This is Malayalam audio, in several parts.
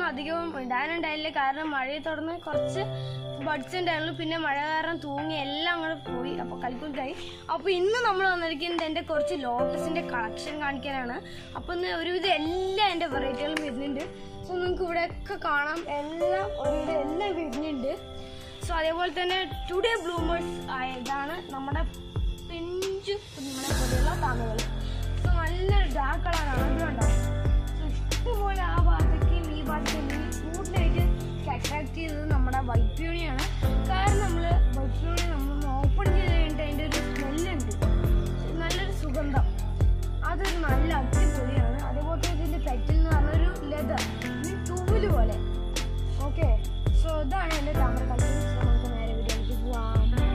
അധികവും ഇടാനുണ്ടായില്ല കാരണം മഴയെ തുടർന്ന് കുറച്ച് ബഡ്സ് ഉണ്ടായിരുന്നു പിന്നെ മഴ കാരണം തൂങ്ങി എല്ലാം അങ്ങോട്ട് പോയി അപ്പോൾ കൽക്കുലത്തായി അപ്പോൾ ഇന്ന് നമ്മൾ വന്നിരിക്കുന്നത് എൻ്റെ കുറച്ച് ലോട്ടസിൻ്റെ കളക്ഷൻ കാണിക്കാനാണ് അപ്പോൾ ഇന്ന് ഒരുവിധം എല്ലാ എൻ്റെ വെറൈറ്റികളും വരുന്നുണ്ട് സോ നിങ്ങൾക്ക് ഇവിടെയൊക്കെ കാണാം എല്ലാം ഒരുവിധം എല്ലാം വരുന്നുണ്ട് സോ അതേപോലെ തന്നെ ടുഡേ ബ്ലൂമേഴ്സ് ആയതാണ് നമ്മുടെ പിഞ്ചു കുഞ്ഞുങ്ങളെ പോലെയുള്ള താമകൾ സോ നല്ലൊരു ഡാർക്ക് കളറാണ് അതുകൊണ്ടോ സോ ഇഷ്ടംപോലെ ആ ഭാഗത്തേക്കും ഈ ഭാഗത്തേക്കും കൂടുതലായിട്ട് അട്രാക്ട് ചെയ്തത് നമ്മുടെ വൈറ്റ് പ്യൂണിയാണ് കാരണം നമ്മൾ വൈറ്റ് പ്യൂണി നമ്മൾ ഓപ്പൺ ചെയ്ത് കഴിഞ്ഞിട്ട് അതിൻ്റെ ഒരു സ്മെല്ലുണ്ട് നല്ലൊരു സുഗന്ധം അതൊരു നല്ല അടിപൊളിയാണ് അതേപോലെ തന്നെ ഇതിൻ്റെ പെറ്റിൽ എന്ന് പറഞ്ഞൊരു ലെതർ തൂവല് പോലെ ഓക്കെ സോ ഇതാണ് എൻ്റെ ക്യാമറ കളക്ഷൻ സോ നമുക്ക് നേരെ വീഡിയോയിലേക്ക് പോവാം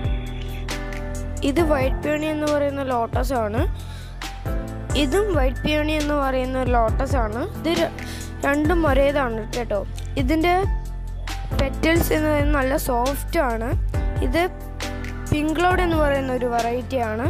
ഇത് വൈറ്റ് പിയോണി എന്ന് പറയുന്ന ലോട്ടസ് ആണ് ഇതും വൈറ്റ് പിയോണി എന്ന് പറയുന്ന ലോട്ടസ് ആണ് ഇത് ര- രണ്ടും ഒരേതാണ് കേട്ടോ ഇതിൻ്റെ പെറ്റൽസ് എന്ന് പറയുന്നത് നല്ല സോഫ്റ്റ് ആണ് ഇത് പിങ്ക്ലോഡ് എന്ന് പറയുന്ന ഒരു വെറൈറ്റി ആണ്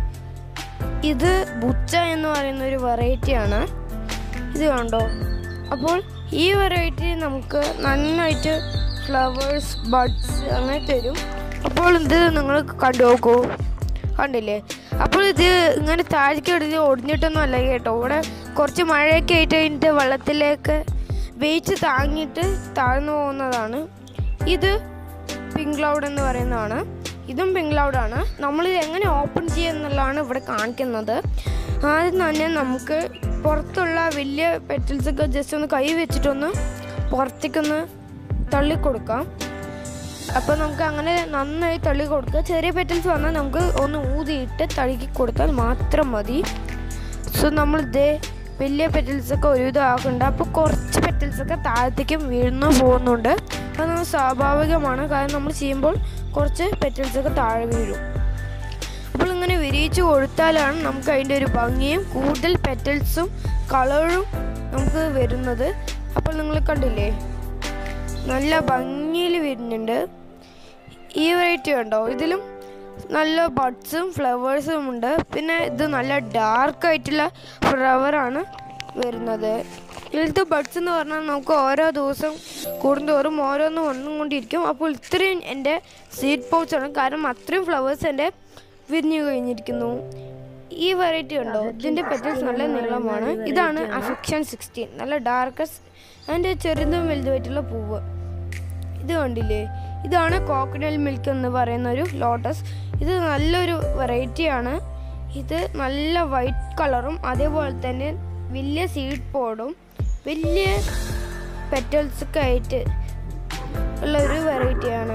ഇത് ബുച്ച എന്ന് പറയുന്ന ഒരു വെറൈറ്റി ആണ് ഇത് കണ്ടോ അപ്പോൾ ഈ വെറൈറ്റി നമുക്ക് നന്നായിട്ട് ഫ്ലവേഴ്സ് ബഡ്സ് അങ്ങനെ തരും അപ്പോൾ ഇത് നിങ്ങൾ കണ്ടു നോക്കൂ കണ്ടില്ലേ അപ്പോൾ ഇത് ഇങ്ങനെ താഴേക്ക് എടുത്ത് ഒടിഞ്ഞിട്ടൊന്നും അല്ല കേട്ടോ ഇവിടെ കുറച്ച് മഴയൊക്കെ ആയിട്ട് കഴിഞ്ഞിട്ട് വെള്ളത്തിലേക്ക് വെയിറ്റ് താങ്ങിയിട്ട് താഴ്ന്നു പോകുന്നതാണ് ഇത് പിങ്ക് ക്ലൗഡ് എന്ന് പറയുന്നതാണ് ഇതും പിങ്ക് ക്ലൗഡാണ് നമ്മളിത് എങ്ങനെ ഓപ്പൺ ചെയ്യുന്നുള്ളതാണ് ഇവിടെ കാണിക്കുന്നത് ആദ്യം തന്നെ നമുക്ക് പുറത്തുള്ള വലിയ പെറ്റൽസൊക്കെ ജസ്റ്റ് ഒന്ന് കൈ വെച്ചിട്ടൊന്ന് പുറത്തേക്കൊന്ന് തള്ളിക്കൊടുക്കാം അപ്പോൾ നമുക്ക് അങ്ങനെ നന്നായി തള്ളി കൊടുക്കുക ചെറിയ പെറ്റൽസ് വന്നാൽ നമുക്ക് ഒന്ന് ഊതിയിട്ട് തഴുകി കൊടുത്താൽ മാത്രം മതി സോ നമ്മൾ ഇതേ വലിയ പെറ്റൽസൊക്കെ ഒരുവിധം ആക്കുന്നുണ്ട് അപ്പോൾ കുറച്ച് പെറ്റൽസൊക്കെ താഴത്തേക്കും വീഴുന്നു പോകുന്നുണ്ട് അത് നമ്മൾ സ്വാഭാവികമാണ് കാരണം നമ്മൾ ചെയ്യുമ്പോൾ കുറച്ച് പെറ്റൽസൊക്കെ താഴെ വീഴും അപ്പോൾ ഇങ്ങനെ വിരിയിച്ച് കൊടുത്താലാണ് നമുക്ക് അതിൻ്റെ ഒരു ഭംഗിയും കൂടുതൽ പെറ്റൽസും കളറും നമുക്ക് വരുന്നത് അപ്പോൾ നിങ്ങൾ കണ്ടില്ലേ നല്ല ഭംഗിയിൽ വരുന്നുണ്ട് ഈ വെറൈറ്റി ഉണ്ടോ ഇതിലും നല്ല ബഡ്സും ഫ്ലവേഴ്സും ഉണ്ട് പിന്നെ ഇത് നല്ല ഡാർക്ക് ആയിട്ടുള്ള ഫ്ലവറാണ് വരുന്നത് ഇതിലത്തെ ബഡ്സ് എന്ന് പറഞ്ഞാൽ നമുക്ക് ഓരോ ദിവസം കൂടുന്തോറും ഓരോന്നും ഒന്നും കൊണ്ടിരിക്കും അപ്പോൾ ഇത്രയും എൻ്റെ സീഡ് പൗച്ചാണ് കാരണം അത്രയും ഫ്ലവേഴ്സ് എൻ്റെ വിരിഞ്ഞു കഴിഞ്ഞിരിക്കുന്നു ഈ വെറൈറ്റി ഉണ്ടോ ഇതിൻ്റെ പെറ്റൽസ് നല്ല നീളമാണ് ഇതാണ് അഫിക്ഷൻ സിക്സ്റ്റീൻ നല്ല ഡാർക്കസ്റ്റ് അതിൻ്റെ ചെറുതും വലുതുമായിട്ടുള്ള പൂവ് ഇത് കണ്ടില്ലേ ഇതാണ് കോക്കനൽ മിൽക്ക് എന്ന് പറയുന്ന ഒരു ലോട്ടസ് ഇത് നല്ലൊരു വെറൈറ്റിയാണ് ഇത് നല്ല വൈറ്റ് കളറും അതേപോലെ തന്നെ വലിയ സീഡ് പോഡും വലിയ പെറ്റൽസ് ഒക്കെ ആയിട്ട് ഉള്ള ഒരു വെറൈറ്റിയാണ്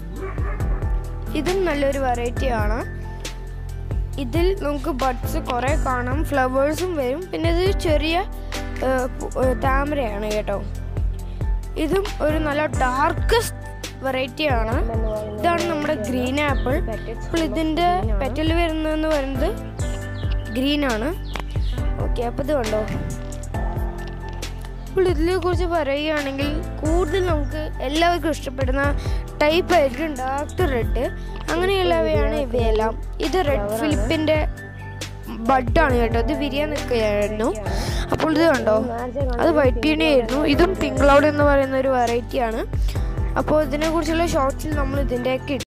ഇതും നല്ലൊരു വെറൈറ്റിയാണ് ഇതിൽ നമുക്ക് ബഡ്സ് കുറേ കാണാം ഫ്ലവേഴ്സും വരും പിന്നെ ഇത് ചെറിയ ഏർ, പു- ഏർ, താമരയാണ് കേട്ടോ ഇതും ഒരു നല്ല ഡാർക്കസ്റ്റ് വെറൈറ്റി ആണ് ഇതാണ് നമ്മുടെ ഗ്രീൻ ആപ്പിൾ അപ്പോൾ ഇതിൻ്റെ പെറ്റൽ വരുന്നതെന്ന് പറയുന്നത് ഗ്രീൻ ആണ് ഓക്കെ അപ്പോൾ ഇത് കണ്ടോ അപ്പോൾ ഇതിനെ കുറിച്ച് പറയുകയാണെങ്കിൽ കൂടുതൽ നമുക്ക് എല്ലാവർക്കും ഇഷ്ടപ്പെടുന്ന ടൈപ്പ് ആയിരിക്കും ഡാർക്ക് റെഡ് അങ്ങനെയുള്ളവയാണ് ഇവയെല്ലാം ഇത് റെഡ് ഫിലിപ്പിൻ്റെ ബഡാണ് കേട്ടോ ഇത് വിരിയാൻ നിൽക്കുകയായിരുന്നു അപ്പോൾ ഇത് കണ്ടോ അത് വൈറ്റ് പീണി ആയിരുന്നു ഇതും പിങ്ക് ക്ലൗഡ് എന്ന് പറയുന്ന ഒരു വെറൈറ്റിയാണ് അപ്പോൾ ഇതിനെക്കുറിച്ചുള്ള ഷോർട്സിൽ നമ്മൾ ഇതിൻ്റെയൊക്കെ